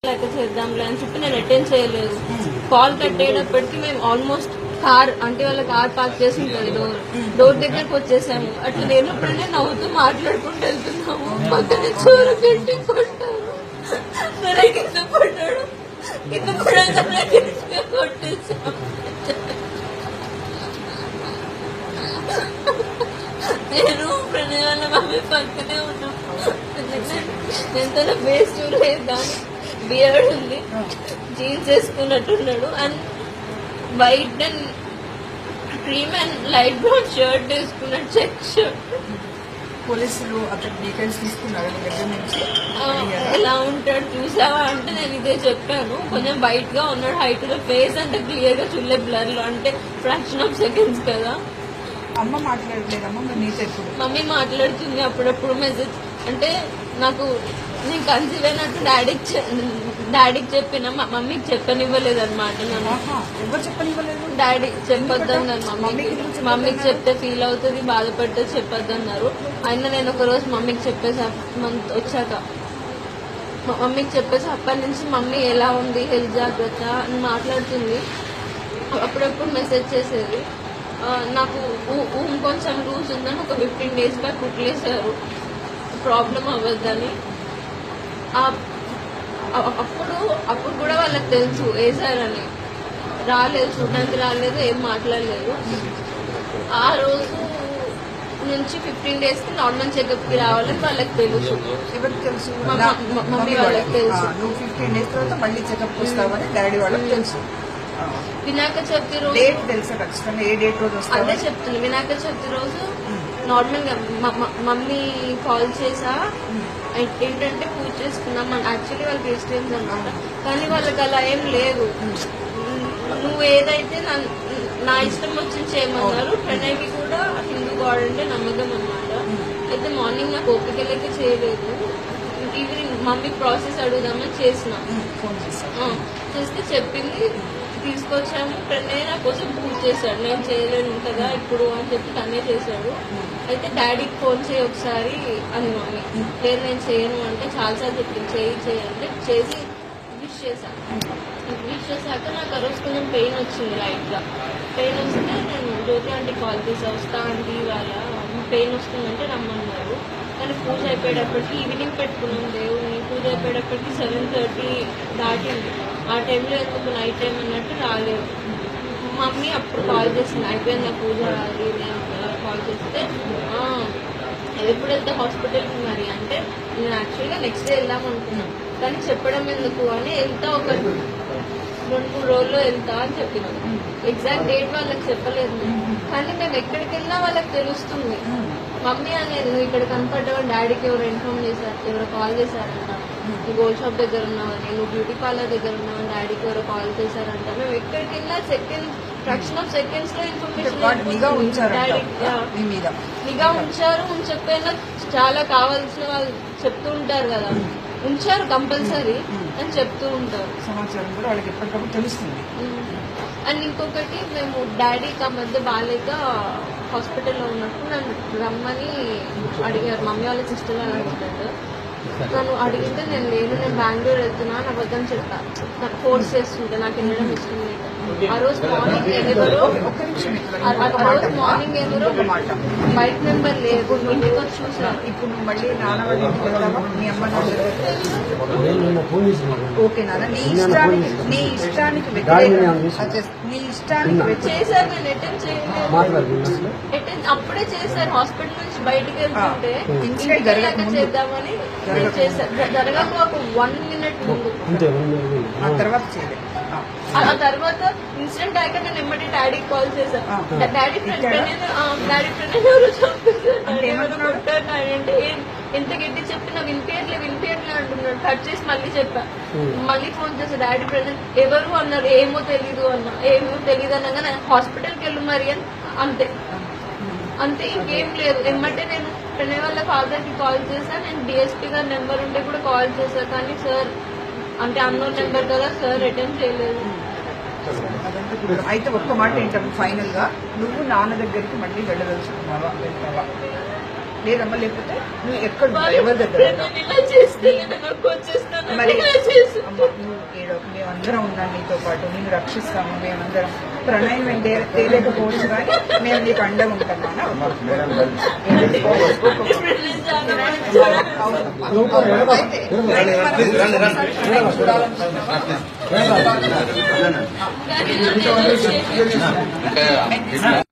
లేక చేద్దాంలే అని చెప్పి నేను అటెండ్ చేయలేదు కాల్ కట్టేటప్పటికి మేము ఆల్మోస్ట్ కార్ అంటే వాళ్ళ కార్ పార్క్ చేసి ఉంటుంది డోర్ డోర్ దగ్గరకు వచ్చేసాము అట్లా లేనప్పుడనే నవ్వుతూ మాట్లాడుకుంటూ వెళ్తున్నాము పక్కన చోరు పెట్టి కొట్టారు సరే కింద పడ్డాడు కింద పడగానే గట్టిగా కొట్టేసాము నేను ప్రణయ్ వాళ్ళ మమ్మీ పక్కనే ఉన్నాం నేను తన ఫేస్ చూడలేదు కానీ బియర్డ్ ఉంది జీన్స్ వేసుకున్నట్టున్నాడు and white and cream and light brown shirt వేసుకున్నాడు చెక్ షర్ట్ పోలీసులు అతని డీటెయిల్స్ తీసుకున్నారు మీ దగ్గర నుంచి ఎలా ఉంటాడు చూసావా అంటే నేను ఇదే చెప్పాను కొంచెం వైట్ గా ఉన్నాడు హైట్ గా ఫేస్ అంత క్లియర్ గా చూడలే బ్లర్ లో అంటే ఫ్రాక్షన్ ఆఫ్ సెకండ్స్ కదా అమ్మ మాట్లాడలేదమ్మా మరి నీతో ఎప్పుడు మమ్మీ మాట్లాడుతుంది అప్పుడప్పుడు మెసేజ్ అంటే నాకు నేను కన్సీవ్ అయినట్టు డాడీకి చె- డాడీకి చెప్పిన మా మమ్మీకి చెప్పనివ్వలేదు అనమాట నన్ను ఆహా, ఎవరు చెప్పనివ్వలేదు డాడీ చెప్పొద్దన్నారు మమ్మీకి మమ్మీకి ఎందుకు మమ్మీకి చెప్తే ఫీల్ అవుతుంది బాధపడితే చెప్పొద్దన్నారు అయినా నేను ఒక రోజు మమ్మీకి చెప్పేసి మంత్ వచ్చాక మా మమ్మీకి చెప్పేసి అప్పటి నుంచి మమ్మీ ఎలా ఉంది హెల్త్ జాగ్రత్త అని మాట్లాడుతుంది అప్పుడప్పుడు మెసేజ్ చేసేది ఆ, నాకు ఊ- ఊమ్ కొంచెం లూజ్ ఉందని ఒక ఫిఫ్టీన్ డేస్ బ్యాక్ కుట్లేసారు ప్రాబ్లం అవ్వద్దని ఆ- అ- అప్పుడు అప్పుడు కూడా వాళ్ళకి తెలుసు వేసారని రాలేదు చూడడానికి రాలేదు ఏం మాట్లాడలేదు ఆ రోజు నుంచి ఫిఫ్టీన్ డేస్ కి నార్మల్ చెకప్ కి రావాలని వాళ్ళకి తెలుసు ఎవరికి తెలుసు మా- నా- మా- మమ్మీ వాళ్ళకి తెలుసు. ఆ, నువ్వు ఫిఫ్టీన్ డేస్ తర్వాత మళ్ళీ చెకప్ వస్తావని డాడీ వాళ్ళకి తెలుసు వినాయక చవితి రోజు డేట్ తెలుసా ఖచ్చితంగా ఏ డేట్ రోజు అదే వస్తావా చెప్తుంది వినాయక చవితి రోజు నార్మల్ గా మ- మ- మమ్మీ కాల్ చేసా ఏంటంటే పూజ చేసుకున్నాం యాక్చువల్లీ వాళ్ళు క్రిస్టియన్స్ అన్నమాట కానీ వాళ్ళకి అలా ఏం లేదు నువ్వు ఏదైతే నా- నా ఇష్టం వచ్చి చేయమన్నారు ప్రణయ్కి కూడా హిందూ గాడ్ అంటే నమ్మకం అన్నమాట అయితే మార్నింగ్ నాకు ఓపిక లేక చేయలేదు ఈవినింగ్ మమ్మీ ప్రాసెస్ అడుగుదామని చేసిన ఫోన్ చేస్తాను ఆ, చేస్తే చెప్పింది తీసుకొచ్చాము ప్రణయ్ నా కోసం పూజ చేశాడు నేను చేయలేను కదా ఇప్పుడు అని చెప్పి తనే చేశాడు అయితే డాడీకి ఫోన్ చేయి ఒకసారి అని మమ్మీ లేదు నేను చేయను అంటే చాలాసార్లు చెప్పింది చేయి చేయి అంటే చేసి విష్ చేశాను విష్ చేశాక నాకు ఆ రోజు కొంచెం పెయిన్ వచ్చింది లైట్గా పెయిన్ వస్తే నేను జ్యోతి ఆంటీ కాల్ చేసి వస్తా ఆంటీ వాళ్ళ పెయిన్ వస్తుందంటే రమ్మన్నారు కానీ పూజ అయిపోయేటప్పటికి ఈవినింగ్ పెట్టుకున్నాం దేవుని పూజ అయిపోయేటప్పటికి సెవెన్ థర్టీ దాటింది ఆ టైంలో ఎందుకు నైట్ టైం అన్నట్టు రాలేదు మమ్మీ అప్పుడు కాల్ చేసింది అయిపోయింది ఆ పూజ అది ఇది అని కాల్ చేస్తే "ఆ, ఎప్పుడు వెళ్తే హాస్పిటల్కి మరి అంటే నేను యాక్చువల్గా నెక్స్ట్ డే వెళ్దాం అనుకున్నాను కానీ చెప్పడం ఎందుకు అని వెళ్తా ఒక రెండు మూడు రోజుల్లో వెళ్తా అని చెప్పినాం ఎగ్జాక్ట్ డేట్ వాళ్ళకి చెప్పలేదు కానీ మేము ఎక్కడికి వెళ్ళినా వాళ్ళకి తెలుస్తుంది మమ్మీ అనేది నువ్వు ఇక్కడ కనపడ్డావు డాడీకి ఎవరు ఇన్ఫార్మ్ చేశారు ఎవరు కాల్ చేశారంట నువ్వు గోల్డ్ షాప్ దగ్గర ఉన్నావని నువ్వు బ్యూటీ పార్లర్ దగ్గర ఉన్నావని డాడీకి ఎవరో కాల్ చేశారంట మేము ఎక్కడికి వెళ్ళినా సెకండ్ ఫ్రాక్షన్ ఆఫ్ సెకండ్స్ లో వాడు నిఘా ఇన్ఫర్మేషన్ ఉంచారంట మీ మీద నిఘా ఉంచారు ఉంచకపోయినా చాలా కావాల్సిన వాళ్ళు చెప్తూ ఉంటారు కదా ఉంచారు కంపల్సరీ అని చెప్తూ ఉంటారు సమాచారం కూడా వాళ్ళకి ఎప్పటికప్పుడు తెలుస్తుంది అండ్ ఇంకొకటి మేము డాడీకి ఆ మధ్య బాగాలేక హాస్పిటల్లో ఉన్నప్పుడు నన్ను రమ్మని అడిగారు మమ్మీ వాళ్ళ సిస్టర్ వాళ్ళ హస్బెండ్ నన్ను అడిగితే నేను లేను నేను బెంగళూరు వెళ్తున్నా అని అబద్ధం చెప్పా నాకు ఫోర్స్ చేస్తుంటే నాకు వెళ్ళడం ఇష్టం లేదు ఆ రోజు మార్నింగ్ ఎవరో ఒక్క నిమిషం ఇక్కడ ఆ ఇంకొక ఆ మాట రోజు అమ్మా. మార్నింగ్ ఎవరో ఇంకొక మాట బైక్ నెంబర్ లేదు ఇంటికి వచ్చి చూసాను ఇప్పుడు నువ్వు మళ్ళీ నాన్న వాళ్ళ ఇంటికి వెళ్తావా మీ అమ్మ నాన్న దగ్గరికి నేను నిన్న ఫోన్ చేసిన ఓకే నాన్న నీ ఇష్టానికి నీ ఇష్టానికి వ్యతిరేకంగా అదే, నీ ఇష్టానికి వ్యతిరేకంగా చేశారు నేను అటెండ్ చేయలేదు మాట్లాడుతున్నా అసలు అటెండ్ అప్పుడే చేశారు హాస్పిటల్ నుంచి బయటికి వెళ్తుంటే ఆ, ఇంటికి ఇన్సిడెంట్ వెళ్ళాక జరగకముందు. చేద్దామని నేను జరగకముందు. చేశాను జరగక ఒక వన్ మినిట్ ముందు అంతే వన్ మినిట్ ఆ తర్వాత చేయలేదు ఆ. ఆ ఆ తర్వాత ఇన్సిడెంట్ అయ్యాక నేను ఎమ్మటి డాడీకి కాల్ చేశాను ఆ. డా- డాడీ ఫ్రెండ్ ఇచ్చాడా? డాడీ ఫ్రెండ్ ఎవరు చంపేశారు అంటే డాడీ ఎవరు ఏమంటున్నాడు? కొట్టారు డాడీ అంటే "ఏం- ఎంత గట్టి చెప్పినా వినిపించట్లే వినిపించట్లే అంటున్నాడు కట్ చేసి మళ్ళీ చెప్పా Hmm. మళ్ళీ ఫోన్ చేసి డాడీ ఫ్రెండ్ ఎవరు అన్నారు ఏమో తెలీదు అన్న ఏమో తెలీదు అనగా నేను హాస్పిటల్కి వెళ్ళు మరి అని అంతే అంతే ఇంకేం లేదు ఎమ్మటే నేను ప్రణయ్ వాళ్ళ ఫాదర్ కి కాల్ చేశా నేను డిఎస్పీ గారి నెంబర్ ఉంటే కూడా కాల్ చేశా కానీ సార్ అంటే అన్నోన్ నెంబర్ కదా సార్ అటెండ్ చేయలేదు అదంతా కూడా. అయితే ఒక్క మాట ఏంటమ్మా ఫైనల్ గా నువ్వు నాన్న దగ్గరికి మళ్ళీ వెళ్ళదలుచుకున్నావా వెళ్తావా లేదమ్మా లేకపోతే నువ్వు ఎక్కడ ఉంటావు? ఎవరి దగ్గర ఉంటావు? నేను ఇలా చేస్తే నేను నాకు వచ్చేస్తాను మరి ఇలా చేసి అమ్మా, నువ్వు ఏడోకు మేమందరం ఉన్నాం నీతో పాటు నేను రక్షిస్తాము మేమందరం ప్రణయం మేము తే- తేలేకపోవచ్చు కానీ మేము నీకు అండగా ఉంటాం నాన్న కానీ ఇలా చేసి- ఇంకా